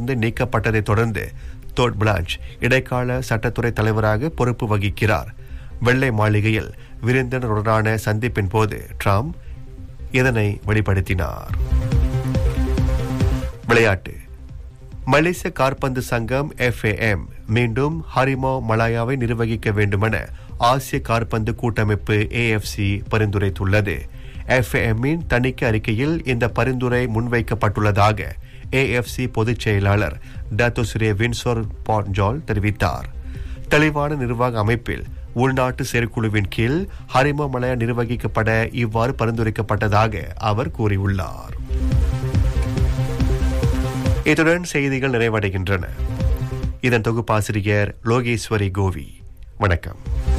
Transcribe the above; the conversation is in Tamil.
பதவியிலிருந்து நீக்கப்பட்டதை தொடர்ந்து தோட் பிளாஞ்ச் இடைக்கால சட்டத்துறை தலைவராக பொறுப்பு வகிக்கிறார் வெள்ளை மாளிகையில் விருந்தினருடனான சந்திப்பின் போது ட்ரம்ப் இதனை வெளிப்படுத்தினார் விளையாட்டு மலேசிய காற்பந்து சங்கம் எஃப்ஏஎம் மீண்டும் ஹரிமோ மலாயாவை நிர்வகிக்க வேண்டுமென ஆசிய காற்பந்து கூட்டமைப்பு ஏஎஃப்சி பரிந்துரைத்துள்ளது எஃப்ஏஎம்மின் தணிக்கை அறிக்கையில் இந்த பரிந்துரை முன்வைக்கப்பட்டுள்ளதாக ஏஎஃப்சி பொதுச் செயலாளர் டத்துஸ்ரே வின்சோர் பான்ஜால் தெரிவித்தார் தெளிவான நிர்வாக அமைப்பில் உள்நாட்டு செயற்குழுவின் கீழ் ஹரிமோ மலாயா நிர்வகிக்கப்பட இவ்வாறு பரிந்துரைக்கப்பட்டதாக அவர் கூறியுள்ளார் இத்துடன் செய்திகள் நிறைவடைகின்றன இதன் தொகுப்பாசிரியர் லோகேஸ்வரி கோவி வணக்கம்